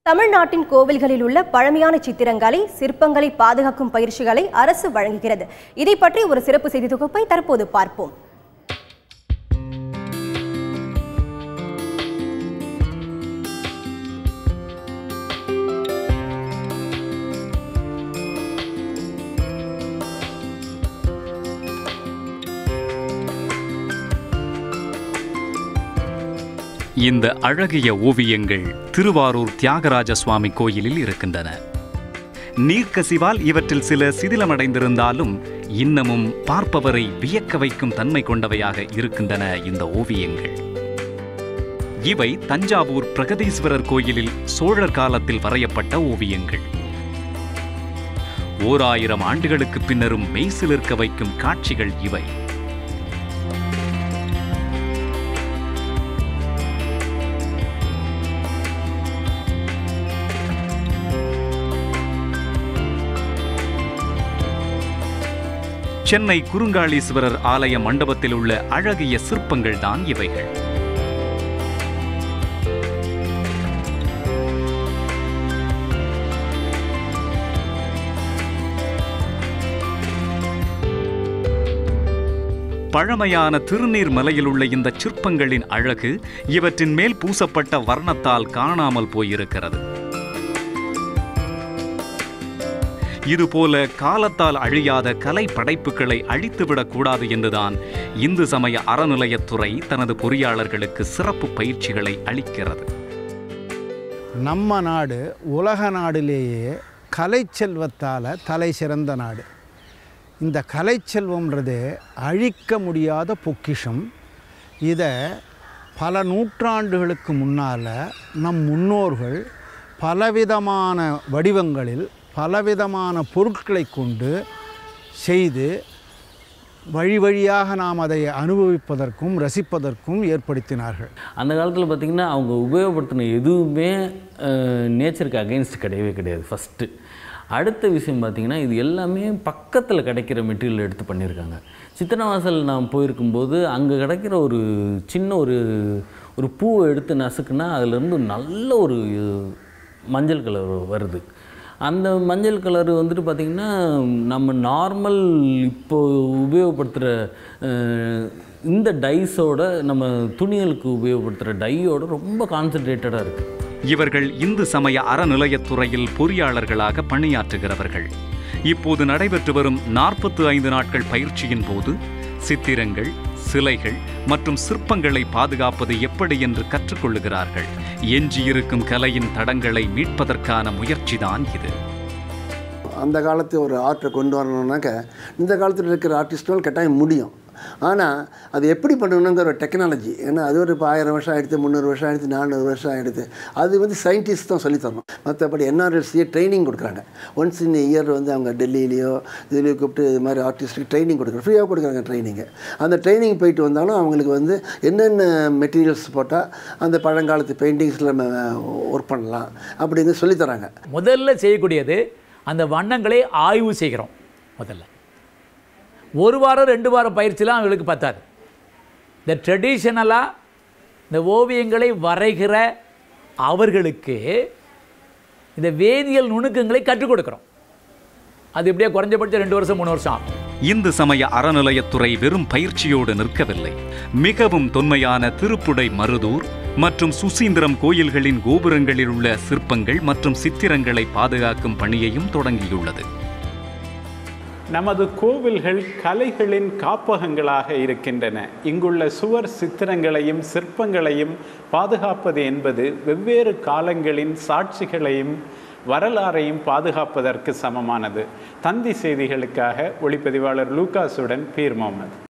தமிழ்நாட்டின் கோவில்களில் உள்ள பழமையான சித்திரங்களை சிற்பங்களை பாதுகாக்கும் பயிற்சிகளை அரசு வழங்குகிறது இதை பற்றி ஒரு சிறப்பு செய்தி தொகுப்பை தற்போது பார்ப்போம் இந்த அழகிய ஓவியங்கள் திருவாரூர் தியாகராஜ சுவாமி கோயிலில் இருக்கின்றன நீர்க்கசிவால் இவற்றில் சில சிதிலமடைந்திருந்தாலும் இன்னமும் பார்ப்பவரை வியக்க வைக்கும் தன்மை கொண்டவையாக இருக்கின்றன இந்த ஓவியங்கள் இவை தஞ்சாவூர் பிரகதீஸ்வரர் கோயிலில் சோழர் காலத்தில் வரையப்பட்ட ஓவியங்கள் ஓர் ஆயிரம் ஆண்டுகளுக்கு பின்னரும் மெய்சிலிருக்க வைக்கும் காட்சிகள் இவை சென்னை குறுங்காளீஸ்வரர் ஆலய மண்டபத்தில் உள்ள அழகிய சிற்பங்கள் தான் இவைகள் பழமையான திருநீர் மலையில் உள்ள இந்த சிற்பங்களின் அழகு இவற்றின் மேல் பூசப்பட்ட வர்ணத்தால் காணாமல் போயிருக்கிறது இதுபோல காலத்தால் அழியாத கலை படைப்புகளை அழித்துவிடக் கூடாது என்றுதான் இந்து சமய அறநிலையத்துறை தனது பொறியாளர்களுக்கு சிறப்பு பயிற்சிகளை அளிக்கிறது நம்ம நாடு உலக நாடுலேயே கலை செல்வத்தால் தலை சிறந்த நாடு இந்த கலை செல்வம்ன்றது அழிக்க முடியாத பொக்கிஷம் இதை பல நூற்றாண்டுகளுக்கு முன்னால் நம் முன்னோர்கள் பலவிதமான வடிவங்களில் பலவிதமான பொருட்களை கொண்டு செய்து வழி வழியாக நாம் அதை அனுபவிப்பதற்கும் ரசிப்பதற்கும் ஏற்படுத்தினார்கள் அந்த காலத்தில் பார்த்திங்கன்னா அவங்க உபயோகப்படுத்தின எதுவுமே நேச்சருக்கு அகெயின்ஸ்ட் கிடையவே கிடையாது ஃபஸ்ட்டு அடுத்த விஷயம் பார்த்திங்கன்னா இது எல்லாமே பக்கத்தில் கிடைக்கிற மெட்டீரியல் எடுத்து பண்ணியிருக்காங்க சித்தனவாசல் நான் போயிருக்கும்போது அங்கே கிடைக்கிற ஒரு சின்ன ஒரு ஒரு பூவை எடுத்து நசுக்குனா அதுலேருந்து நல்ல ஒரு மஞ்சள் கலர் வருது அந்த மஞ்சள் கலர் வந்துட்டு பார்த்திங்கன்னா நம்ம நார்மல் இப்போ உபயோகப்படுத்துகிற இந்த டைஸோட நம்ம துணிகளுக்கு உபயோகப்படுத்துகிற டையோட ரொம்ப கான்சன்ட்ரேட்டடாக இருக்குது இவர்கள் இந்து சமய அறநிலையத்துறையில் பொறியாளர்களாக பணியாற்றுகிறவர்கள் இப்போது நடைபெற்று வரும் நாற்பத்து ஐந்து நாட்கள் பயிற்சியின் போது சித்திரங்கள் சிலைகள் மற்றும் சிற்பங்களை பாதுகாப்பது எப்படி என்று கற்றுக்கொள்ளுகிறார்கள் எஞ்சியிருக்கும் கலையின் தடங்களை மீட்பதற்கான முயற்சிதான் இது அந்த காலத்து ஒரு ஆர்ட்டை கொண்டு வரணுன்னாக்க இந்த காலத்தில் இருக்கிற ஆர்டிஸ்ட்னால் கட்டாயம் முடியும் ஆனால் அது எப்படி பண்ணணுங்கிற ஒரு டெக்னாலஜி ஏன்னா அது ஒரு இப்போ ஆயிரம் வருஷம் ஆகிடுது முந்நூறு வருஷம் ஆகிடுது நானூறு வருஷம் ஆகிடுது அது வந்து சயின்டிஸ்ட் தான் சொல்லித்தரணும் மற்றபடி என்ஆர்எல்சியே ட்ரைனிங் கொடுக்குறாங்க ஒன்ஸ் இன் இயர் வந்து அவங்க டெல்லியிலையோ இதுலேயோ கூப்பிட்டு இது மாதிரி ஆர்டிஸ்ட்டுக்கு ட்ரைனிங் கொடுக்குறாங்க ஃப்ரீயாக கொடுக்குறாங்க ட்ரைனிங்கு அந்த ட்ரைனிங் போயிட்டு வந்தாலும் அவங்களுக்கு வந்து என்னென்ன மெட்டீரியல்ஸ் போட்டால் அந்த பழங்காலத்து பெயிண்டிங்ஸில் நம்ம ஒர்க் பண்ணலாம் அப்படின்னு சொல்லித்தராங்க முதல்ல செய்யக்கூடியது அந்த வண்ணங்களை ஆய்வு செய்கிறோம் முதல்ல ஒரு வாரம் ரெண்டு வாரம் பயிற்சிலாம் அவங்களுக்கு பத்தாது இந்த ட்ரெடிஷ்னலாக இந்த ஓவியங்களை வரைகிற அவர்களுக்கு இந்த வேதியியல் நுணுக்கங்களை கற்றுக் கொடுக்குறோம் அது இப்படியே குறைஞ்சபட்சம் ரெண்டு வருஷம் மூணு வருஷம் ஆகும் இந்து சமய அறநிலையத்துறை வெறும் பயிற்சியோடு நிற்கவில்லை மிகவும் தொன்மையான திருப்புடை மருதூர் மற்றும் சுசீந்திரம் கோயில்களின் கோபுரங்களில் உள்ள சிற்பங்கள் மற்றும் சித்திரங்களை பாதுகாக்கும் பணியையும் தொடங்கியுள்ளது நமது கோவில்கள் கலைகளின் காப்பகங்களாக இருக்கின்றன இங்குள்ள சுவர் சித்திரங்களையும் சிற்பங்களையும் பாதுகாப்பது என்பது வெவ்வேறு காலங்களின் சாட்சிகளையும் வரலாறையும் பாதுகாப்பதற்கு சமமானது தந்தி செய்திகளுக்காக ஒளிப்பதிவாளர் லூகாஸுடன் பீர் முகமது